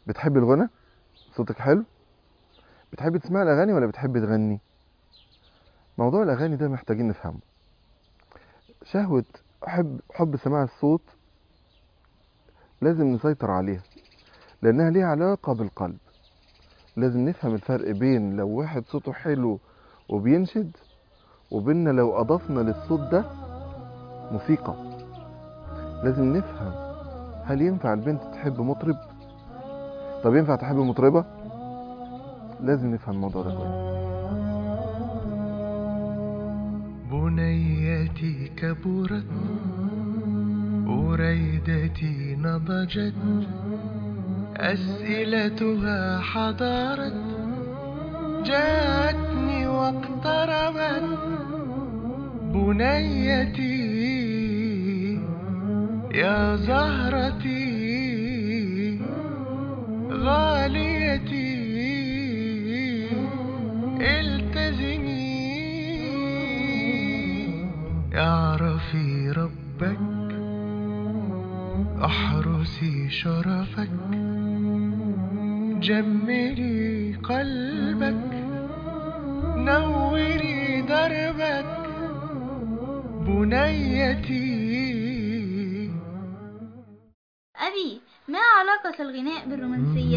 بتحب الغنى صوتك حلو بتحب تسمع الاغاني ولا بتحب تغني موضوع الاغاني ده محتاجين نفهمه شهوة حب حب سماع الصوت لازم نسيطر عليها لانها ليها علاقة بالقلب لازم نفهم الفرق بين لو واحد صوته حلو وبينشد وبيننا لو اضفنا للصوت ده موسيقى لازم نفهم هل ينفع البنت تحب مطرب طب ينفع تحب مطربة لازم نفهم الموضوع ده كويس بنيتي كبرت وريدتي نضجت أسئلتها حضارت جاءتني واقتربت بنيتي يا زهرتي غاليتي التزمي اعرفي ربك احرسي شرفك جملي قلبك نوري دربك بنيتي أبي ما علاقة الغناء بالرومانسية؟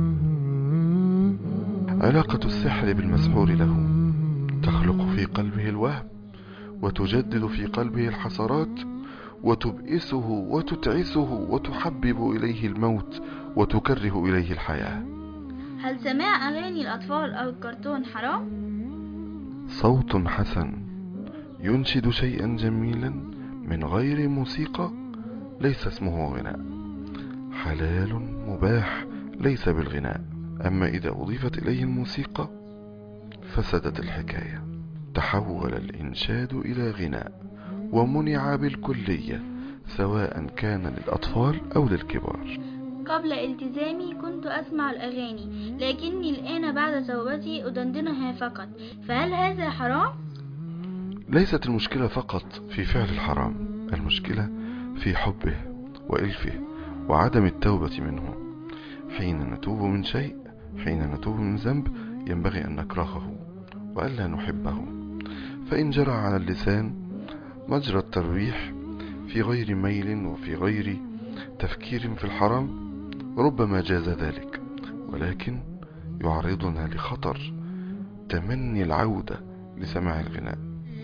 علاقة السحر بالمسحور له تخلق في قلبه الوهم وتجدد في قلبه الحسرات وتبئسه وتتعسه وتحبب إليه الموت وتكره إليه الحياة هل سماع أغاني الأطفال أو الكرتون حرام؟ صوت حسن ينشد شيئا جميلا من غير موسيقى ليس اسمه غناء حلال مباح ليس بالغناء أما إذا أضيفت إليه الموسيقى فسدت الحكاية تحول الإنشاد إلى غناء ومنع بالكلية سواء كان للأطفال أو للكبار قبل التزامي كنت أسمع الأغاني لكني الآن بعد توبتي أدندنها فقط فهل هذا حرام؟ ليست المشكلة فقط في فعل الحرام المشكلة في حبه وإلفه وعدم التوبة منه حين نتوب من شيء حين نتوب من ذنب ينبغي أن نكرهه وألا نحبه فإن جرى على اللسان مجرى الترويح في غير ميل وفي غير تفكير في الحرام ربما جاز ذلك ولكن يعرضنا لخطر تمني العودة لسماع الغناء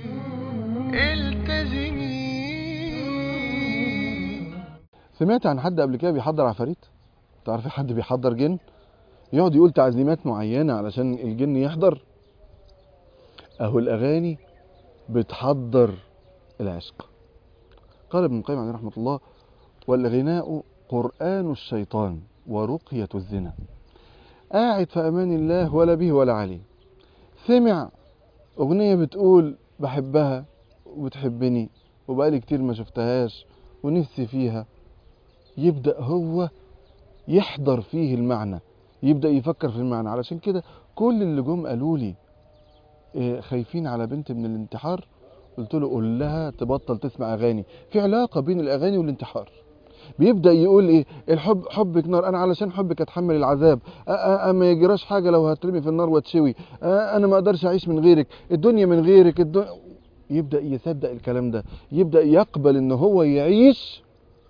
التزمي سمعت عن حد قبل كده بيحضر عفاريت تعرفي حد بيحضر جن يقعد يقول تعزيمات معينة علشان الجن يحضر اهو الاغاني بتحضر العشق قال ابن القيم عليه رحمة الله والغناء قرآن الشيطان ورقية الزنا قاعد في امان الله ولا به ولا عليه سمع اغنية بتقول بحبها وبتحبني وبقالي كتير ما شفتهاش ونفسي فيها يبدأ هو يحضر فيه المعنى يبدأ يفكر في المعنى علشان كده كل اللي جم قالوا لي إيه، خايفين على بنت من الانتحار قلت له قول لها تبطل تسمع اغاني في علاقة بين الاغاني والانتحار بيبدأ يقول ايه الحب حبك نار انا علشان حبك اتحمل العذاب أ- أ- ما يجراش حاجة لو هترمي في النار واتشوي أ- انا ما اقدرش اعيش من غيرك الدنيا من غيرك الدنيا يبدأ يصدق الكلام ده يبدأ يقبل ان هو يعيش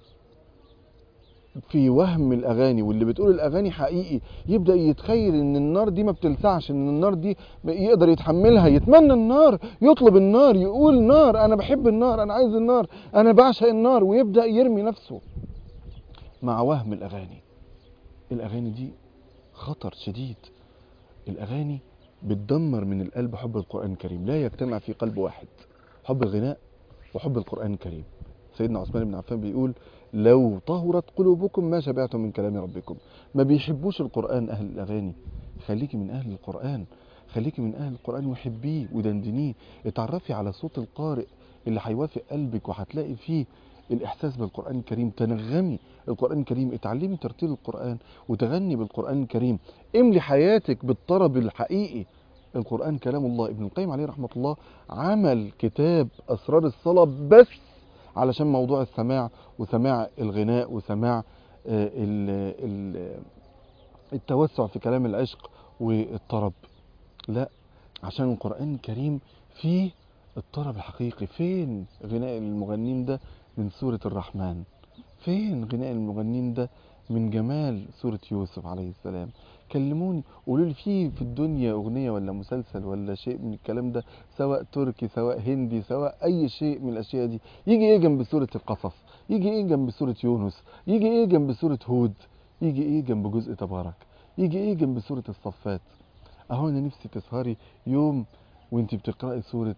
في وهم الاغاني واللي بتقول الاغاني حقيقي يبدا يتخيل ان النار دي ما بتلسعش ان النار دي يقدر يتحملها يتمنى النار يطلب النار يقول نار انا بحب النار انا عايز النار انا بعشق النار ويبدا يرمي نفسه مع وهم الاغاني الاغاني دي خطر شديد الاغاني بتدمر من القلب حب القران الكريم لا يجتمع في قلب واحد حب الغناء وحب القران الكريم سيدنا عثمان بن عفان بيقول لو طهرت قلوبكم ما شبعتم من كلام ربكم ما بيحبوش القرآن أهل الأغاني خليكي من أهل القرآن خليكي من أهل القرآن وحبيه ودندنيه اتعرفي على صوت القارئ اللي هيوافق قلبك وهتلاقي فيه الإحساس بالقرآن الكريم تنغمي القرآن الكريم اتعلمي ترتيل القرآن وتغني بالقرآن الكريم املي حياتك بالطرب الحقيقي القرآن كلام الله ابن القيم عليه رحمة الله عمل كتاب أسرار الصلاة بس علشان موضوع السماع وسماع الغناء وسماع آه، ال ال التوسع في كلام العشق والطرب لا عشان القرآن الكريم فيه الطرب الحقيقي فين غناء المغنين ده من سورة الرحمن فين غناء المغنين ده من جمال سورة يوسف عليه السلام كلموني قولوا لي في في الدنيا أغنية ولا مسلسل ولا شيء من الكلام ده سواء تركي سواء هندي سواء أي شيء من الأشياء دي يجي إيه جنب سورة القصص يجي إيه جنب سورة يونس يجي إيه جنب سورة هود يجي إيه جنب جزء تبارك يجي إيه جنب سورة الصفات أهو أنا نفسي تسهري يوم وانت بتقرأي سورة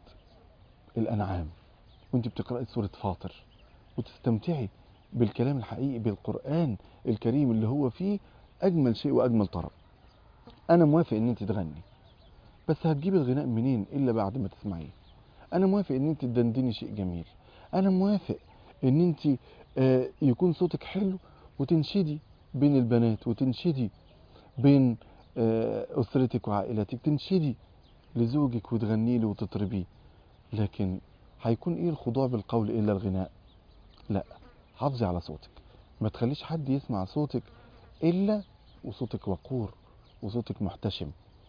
الأنعام وانت بتقرأي سورة فاطر وتستمتعي بالكلام الحقيقي بالقرآن الكريم اللي هو فيه أجمل شيء وأجمل طرب أنا موافق إن أنت تغني بس هتجيب الغناء منين إلا بعد ما تسمعيه أنا موافق إن أنت تدندني شيء جميل أنا موافق إن أنت آه، يكون صوتك حلو وتنشدي بين البنات وتنشدي بين آه، أسرتك وعائلتك تنشدي لزوجك وتغني له وتطربيه لكن هيكون ايه الخضوع بالقول الا الغناء لا حافظي على صوتك ما تخليش حد يسمع صوتك الا وصوتك وقور وصوتك محتشم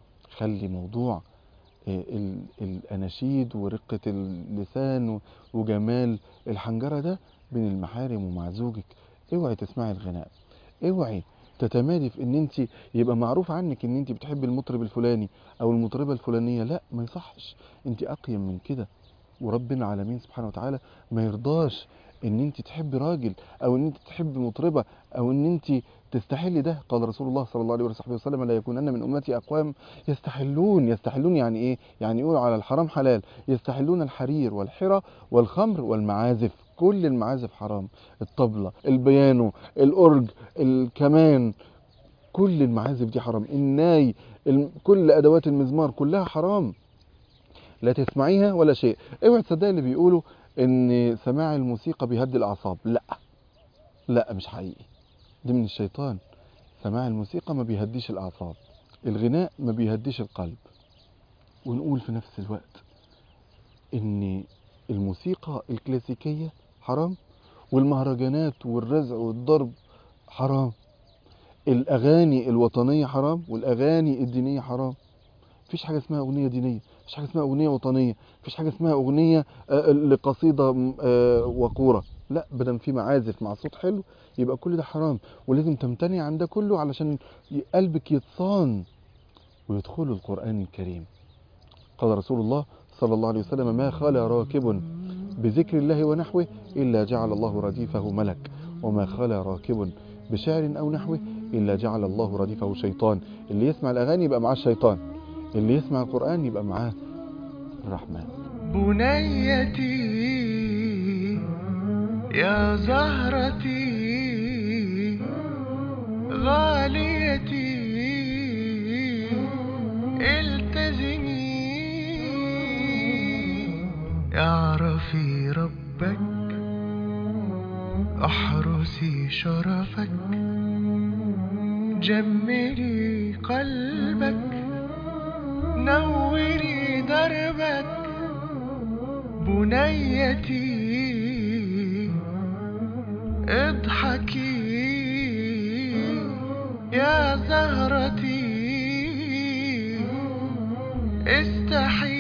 خلي موضوع آه، ال- الاناشيد ورقة اللسان و- وجمال الحنجرة ده بين المحارم ومع زوجك اوعي تسمعي الغناء اوعي تتمادي في ان انت يبقى معروف عنك ان انت بتحب المطرب الفلاني او المطربة الفلانية لا ما يصحش انت اقيم من كده وربنا العالمين سبحانه وتعالى ما يرضاش ان انت تحب راجل او ان انت تحب مطربة او ان انت تستحلي ده قال رسول الله صلى الله عليه وصحبه وسلم لا يكونن من امتي اقوام يستحلون يستحلون يعني ايه يعني يقولوا على الحرام حلال يستحلون الحرير والحرى والخمر والمعازف كل المعازف حرام الطبلة البيانو الأورج الكمان كل المعازف دي حرام الناي الم- كل أدوات المزمار كلها حرام لا تسمعيها ولا شيء اوعي تصدقي اللي بيقولوا ان سماع الموسيقى بيهدي الاعصاب لا لا مش حقيقي دي من الشيطان سماع الموسيقى ما بيهديش الاعصاب الغناء ما بيهديش القلب ونقول في نفس الوقت ان الموسيقى الكلاسيكية حرام والمهرجانات والرزع والضرب حرام الاغاني الوطنية حرام والاغاني الدينية حرام مفيش حاجة اسمها أغنية دينية مفيش حاجة اسمها أغنية وطنية مفيش حاجة اسمها أغنية آه، لقصيدة م- آه، وقورة لا بدل في معازف مع صوت حلو يبقى كل ده حرام ولازم تمتنع عن ده كله علشان ي- قلبك يتصان ويدخل القرآن الكريم قال رسول الله صلى الله عليه وسلم ما خلا راكب بذكر الله ونحوه إلا جعل الله رديفه ملك وما خلا راكب بشعر أو نحوه إلا جعل الله رديفه شيطان اللي يسمع الأغاني يبقى معاه الشيطان اللي يسمع القرآن يبقى معاه الرحمن بنيتي يا زهرتي غاليتي التزمي اعرفي ربك احرسي شرفك جملي قلبك نوري دربك بنيتي اضحكي يا زهرتي استحي